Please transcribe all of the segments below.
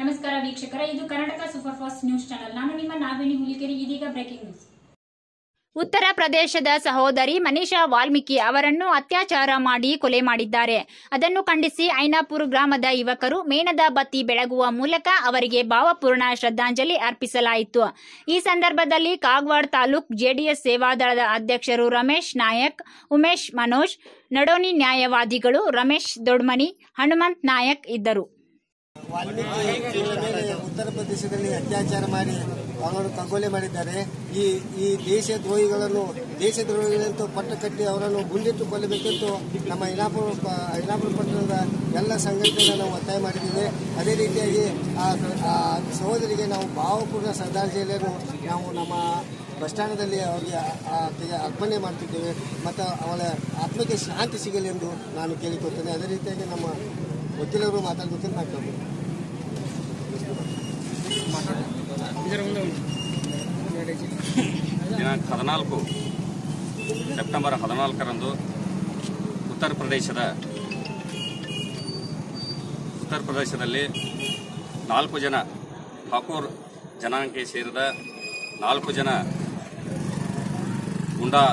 ನಮಸ್ಕಾರ ವೀಕ್ಷಕರ ಇದು Karnataka super fast news channel ನಾನು ನಿಮ್ಮ ನಾಗವೇಣಿ ಹುಲಿಕೆರೆ ಇದೀಗ ಬ್ರೇಕಿಂಗ್ ನ್ಯೂಸ್ ಉತ್ತರ ಪ್ರದೇಶದ ಸಹೋದರಿ ಮನೀಷಾ ವಾಲ್ಮೀಕಿ ಅವರನ್ನು ಅತ್ಯಾಚಾರ ಮಾಡಿ ಕೊಲೆ ಮಾಡಿದ್ದಾರೆ ಅದನ್ನು ಖಂಡಿಸಿ ಐನಾಪುರ ಗ್ರಾಮದ ಯುವಕರು ಮೇಣದ ಬತ್ತಿ ಬೆಳಗುವ ಮೂಲಕ ಅವರಿಗೆ ಭಾವಪೂರ್ಣ ಶ್ರದ್ಧಾಂಜಲಿ ಅರ್ಪಿಸಲಾಯಿತು ಈ ಸಂದರ್ಭದಲ್ಲಿ ಕಾಗವಾಡ ತಾಲೂಕ್ ಜೆಡಿಎಸ್ ಸೇವಾದಳದ ಅಧ್ಯಕ್ಷರು ರಮೇಶ್ ನಾಯಕ್ ಉಮೇಶ್ ಮನೋಜ್ ನಡೋನಿ ನ್ಯಾಯವಾದಿಗಳು ರಮೇಶ್ ದೊಡ್ಮನಿ ಹನುಮಂತ್ ನಾಯಕ್ ಇದ್ದರು ವಾಲ್ಮೀಕಿ ಇವರ ಮೇಲೆ ಉತ್ತರ ಪ್ರದೇಶದಲ್ಲಿ ಅತ್ಯಾಚಾರ ಮಾಡಿ ಅವರನ್ನು ಕಗ್ಗೊಲೆ ಮಾಡಿದ್ದಾರೆ ಈ ಈ ದೇಶದ್ರೋಹಿಗಳನ್ನು ದೇಶದ್ರೋಹಿಗಳಂತೂ ಪಟ್ಟ ಕಟ್ಟಿ ಅವರನ್ನು ಗುಂಡಿಟ್ಟು ಕೊಲ್ಲಬೇಕೆಂದು ನಮ್ಮ ಐನಾಪುರ ಪ- ಐನಾಪುರ ಪಟ್ಟಣದ ಎಲ್ಲ ಸಂಘಟನೆಗಳನ್ನು ನಾವು ಒತ್ತಾಯ ಮಾಡಿದ್ದೇವೆ ಅದೇ ರೀತಿಯಾಗಿ ಆ ಆ ಸಹೋದರಿಗೆ ನಾವು ಭಾವಪೂರ್ಣ ಶ್ರದ್ಧಾಂಜಲಿಯನ್ನು ನಾವು ನಮ್ಮ ಬಸ್ ಸ್ಟ್ಯಾಂಡಲ್ಲಿ ಅವರಿಗೆ ಆಕೆಗೆ ಅರ್ಪಣೆ ಮಾಡ್ತಿದ್ದೇವೆ ಮತ್ತು ಅವಳ ಆತ್ಮಕ್ಕೆ ಶಾಂತಿ ಸಿಗಲಿ ಎಂದು ನಾನು ಕೇಳಿಕೊಳ್ತೇನೆ ಅದೇ ರೀತಿಯಾಗಿ ನಮ್ಮ ವಕೀಲರು ಮಾತಾಡ್ಬೇಕಂತ ನಾನು ಕೇಳ್ತೀನಿ ದಿನಾಂಕ ಹದಿನಾಲ್ಕು ಸೆಪ್ಟೆಂಬರ್ ಹದಿನಾಲ್ಕರಂದು ಉತ್ತರ ಪ್ರದೇಶದ ಉತ್ತರ ಪ್ರದೇಶದಲ್ಲಿ ನಾಲ್ಕು ಜನ ಠಾಕೂರ್ ಜನಾಂಗಕ್ಕೆ ಸೇರಿದ ನಾಲ್ಕು ಜನ ಗುಂಡಾ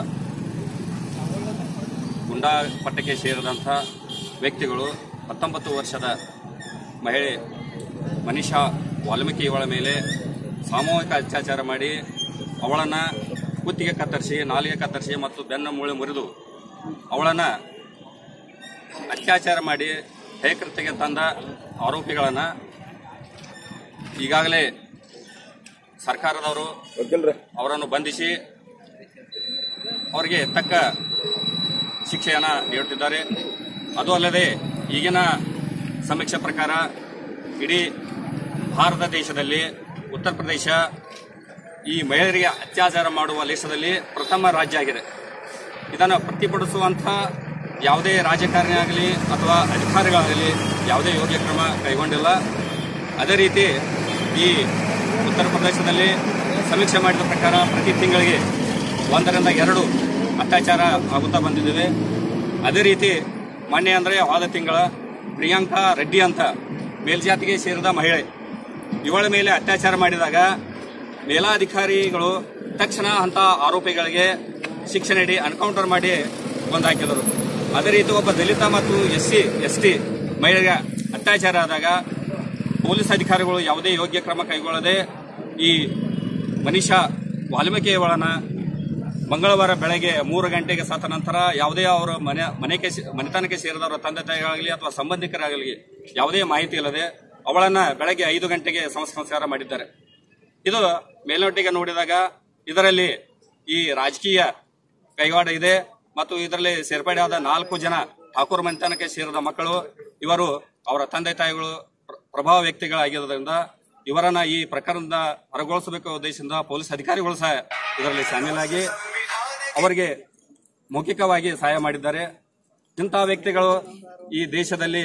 ಗುಂಡಾ ಪಟ್ಟಕ್ಕೆ ಸೇರಿದಂಥ ವ್ಯಕ್ತಿಗಳು ಹತ್ತೊಂಬತ್ತು ವರ್ಷದ ಮಹಿಳೆ ಮನೀಷಾ ವಾಲ್ಮೀಕಿ ಇವಳ ಮೇಲೆ ಸಾಮೂಹಿಕ ಅತ್ಯಾಚಾರ ಮಾಡಿ ಅವಳನ್ನು ಕುತ್ತಿಗೆ ಕತ್ತರಿಸಿ ನಾಲಿಗೆ ಕತ್ತರಿಸಿ ಮತ್ತು ಬೆನ್ನ ಮೂಳೆ ಮುರಿದು ಅವಳನ್ನು ಅತ್ಯಾಚಾರ ಮಾಡಿ ಹೇಕೃತ್ಯಕ್ಕೆ ತಂದ ಆರೋಪಿಗಳನ್ನು ಈಗಾಗಲೇ ಸರ್ಕಾರದವರು ಅವರನ್ನು ಬಂಧಿಸಿ ಅವರಿಗೆ ತಕ್ಕ ಶಿಕ್ಷೆಯನ್ನು ನೀಡುತ್ತಿದ್ದಾರೆ ಅದು ಅಲ್ಲದೆ ಈಗಿನ ಸಮೀಕ್ಷೆ ಪ್ರಕಾರ ಇಡೀ ಭಾರತ ದೇಶದಲ್ಲಿ ಉತ್ತರ ಪ್ರದೇಶ ಈ ಮಹಿಳೆಯರಿಗೆ ಅತ್ಯಾಚಾರ ಮಾಡುವ ದೇಶದಲ್ಲಿ ಪ್ರಥಮ ರಾಜ್ಯ ಆಗಿದೆ ಇದನ್ನು ಪ್ರತಿಭಟಿಸುವಂಥ ಯಾವುದೇ ರಾಜಕಾರಣಿ ಆಗಲಿ ಅಥವಾ ಅಧಿಕಾರಿಗಳಾಗಲಿ ಯಾವುದೇ ಯೋಗ್ಯ ಕ್ರಮ ಕೈಗೊಂಡಿಲ್ಲ ಅದೇ ರೀತಿ ಈ ಉತ್ತರ ಪ್ರದೇಶದಲ್ಲಿ ಸಮೀಕ್ಷೆ ಮಾಡಿದ ಪ್ರಕಾರ ಪ್ರತಿ ತಿಂಗಳಿಗೆ ಒಂದರಿಂದ ಎರಡು ಅತ್ಯಾಚಾರ ಆಗುತ್ತಾ ಬಂದಿದ್ದೇವೆ ಅದೇ ರೀತಿ ಮೊನ್ನೆ ಅಂದರೆ ಹೋದ ತಿಂಗಳ ಪ್ರಿಯಾಂಕಾ ರೆಡ್ಡಿ ಅಂತ ಮೇಲ್ಜಾತಿಗೆ ಸೇರಿದ ಮಹಿಳೆ ಇವಳ ಮೇಲೆ ಅತ್ಯಾಚಾರ ಮಾಡಿದಾಗ ಮೇಲಾಧಿಕಾರಿಗಳು ತಕ್ಷಣ ಅಂತ ಆರೋಪಿಗಳಿಗೆ ಶಿಕ್ಷೆ ನೀಡಿ ಅನ್ಕೌಂಟರ್ ಮಾಡಿ ಕೊಂದಾಕಿದರು ಅದೇ ರೀತಿ ಒಬ್ಬ ದಲಿತ ಮತ್ತು ಎಸ್ ಸಿ ಎಸ್ ಟಿ ಮಹಿಳೆಗೆ ಅತ್ಯಾಚಾರ ಆದಾಗ ಪೊಲೀಸ್ ಅಧಿಕಾರಿಗಳು ಯಾವುದೇ ಯೋಗ್ಯ ಕ್ರಮ ಕೈಗೊಳ್ಳದೆ ಈ ಮನೀಷಾ ವಾಲ್ಮೀಕಿ ಅವಳನ್ನ ಮಂಗಳವಾರ ಬೆಳಗ್ಗೆ ಮೂರು ಗಂಟೆಗೆ ಸತ್ತ ನಂತರ ಯಾವುದೇ ಅವರ ಮನೆ ಮನೆಗೆ ಸೇ- ಮನೆತನಕ್ಕೆ ಸೇರಿದವರ ತಂದೆ ತಾಯಿಗಳಾಗಲಿ ಅಥವಾ ಸಂಬಂಧಿಕರಾಗಲಿ ಯಾವುದೇ ಮಾಹಿತಿ ಇಲ್ಲದೆ ಅವಳನ್ನ ಬೆಳಗ್ಗೆ ಐದು ಗಂಟೆಗೆ ಸಂಸ್ಕಾರ ಮಾಡಿದ್ದಾರೆ ಇದು ಮೇಲ್ನೋಟಿಗೆ ನೋಡಿದಾಗ ಇದರಲ್ಲಿ ಈ ರಾಜಕೀಯ ಕೈವಾಡ ಇದೆ ಮತ್ತು ಇದರಲ್ಲಿ ಸೇರ್ಪಡೆಯಾದ ನಾಲ್ಕು ಜನ ಠಾಕೂರ್ ಮನೆತನಕ್ಕೆ ಸೇರಿದ ಮಕ್ಕಳು ಇವರು ಅವರ ತಂದೆ ತಾಯಿಗಳು ಪ್ರ- ಪ್ರಭಾವ ವ್ಯಕ್ತಿಗಳಾಗಿರೋದ್ರಿಂದ ಇವರನ್ನ ಈ ಪ್ರಕರಣದ ಹೊರಗೊಳಿಸಬೇಕು ಉದ್ದೇಶದಿಂದ ಪೊಲೀಸ್ ಅಧಿಕಾರಿಗಳು ಸಹ ಇದರಲ್ಲಿ ಶಾಮೀಲಾಗಿ ಅವರಿಗೆ ಮೌಖಿಕವಾಗಿ ಸಹಾಯ ಮಾಡಿದ್ದಾರೆ ಇಂತಹ ವ್ಯಕ್ತಿಗಳು ಈ ದೇಶದಲ್ಲಿ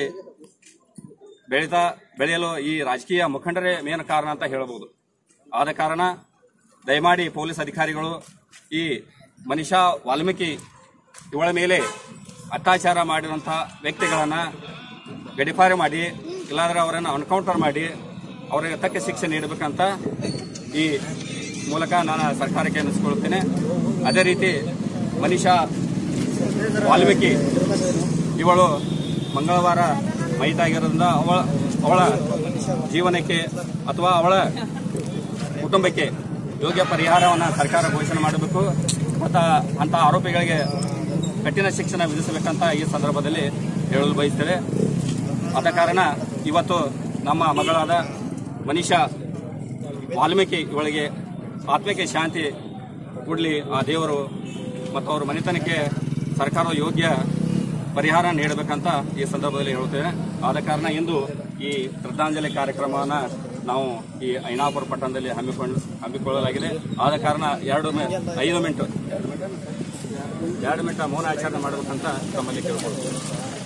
ಬೆಳೀತಾ ಬೆಳೆಯಲು ಈ ರಾಜಕೀಯ ಮುಖಂಡರೇ ಮೇನ್ ಕಾರಣ ಅಂತ ಹೇಳಬಹುದು ಆದ ಕಾರಣ ದಯಮಾಡಿ ಪೊಲೀಸ್ ಅಧಿಕಾರಿಗಳು ಈ ಮನೀಷಾ ವಾಲ್ಮೀಕಿ ಇವಳ ಮೇಲೆ ಅತ್ಯಾಚಾರ ಮಾಡಿದಂಥ ವ್ಯಕ್ತಿಗಳನ್ನು ಗಡಿಪಾರು ಮಾಡಿ ಇಲ್ಲಾಂದ್ರೆ ಅವರನ್ನು ಅನ್ಕೌಂಟರ್ ಮಾಡಿ ಅವರಿಗೆ ತಕ್ಕ ಶಿಕ್ಷೆ ನೀಡಬೇಕಂತ ಈ ಮೂಲಕ ನಾನು ಸರ್ಕಾರಕ್ಕೆ ಅನ್ನಿಸ್ಕೊಳ್ತೇನೆ ಅದೇ ರೀತಿ ಮನೀಷಾ ವಾಲ್ಮೀಕಿ ಇವಳು ಮಂಗಳವಾರ ಮೈದಾಗಿರೋದ್ರಿಂದ ಅವಳ ಅವಳ ಜೀವನಕ್ಕೆ ಅಥವಾ ಅವಳ ಕುಟುಂಬಕ್ಕೆ ಯೋಗ್ಯ ಪರಿಹಾರವನ್ನು ಸರ್ಕಾರ ಘೋಷಣೆ ಮಾಡಬೇಕು ಮತ್ತು ಅಂಥ ಆರೋಪಿಗಳಿಗೆ ಕಠಿಣ ಶಿಕ್ಷಣ ವಿಧಿಸಬೇಕಂತ ಈ ಸಂದರ್ಭದಲ್ಲಿ ಹೇಳಲು ಬಯಸ್ತೇವೆ ಆದ ಕಾರಣ ಇವತ್ತು ನಮ್ಮ ಮಗಳಾದ ಮನೀಷಾ ವಾಲ್ಮೀಕಿ ಇವಳಿಗೆ ಆತ್ಮಕ್ಕೆ ಶಾಂತಿ ಕೊಡಲಿ ಆ ದೇವರು ಮತ್ತು ಅವ್ರ ಮನೆತನಕ್ಕೆ ಸರ್ಕಾರ ಯೋಗ್ಯ ಪರಿಹಾರ ನೀಡಬೇಕಂತ ಈ ಸಂದರ್ಭದಲ್ಲಿ ಹೇಳುತ್ತೇವೆ ಆದ ಕಾರಣ ಇಂದು ಈ ಶ್ರದ್ಧಾಂಜಲಿ ಕಾರ್ಯಕ್ರಮವನ್ನು ನಾವು ಈ ಐನಾಪುರ ಪಟ್ಟಣದಲ್ಲಿ ಹಮ್ಮಿಕೊಂಡು ಹಮ್ಮಿಕೊಳ್ಳಲಾಗಿದೆ ಆದ ಕಾರಣ ಎರಡು ಮಿ ಐದು ಮಿನಿಟ್ ಎರಡು ಮಿನಿಟ್ ಮೌನ ಆಚರಣೆ ಮಾಡಬೇಕಂತ ತಮ್ಮಲ್ಲಿ ಕೇಳ್ಕೊಳ್ತೇವೆ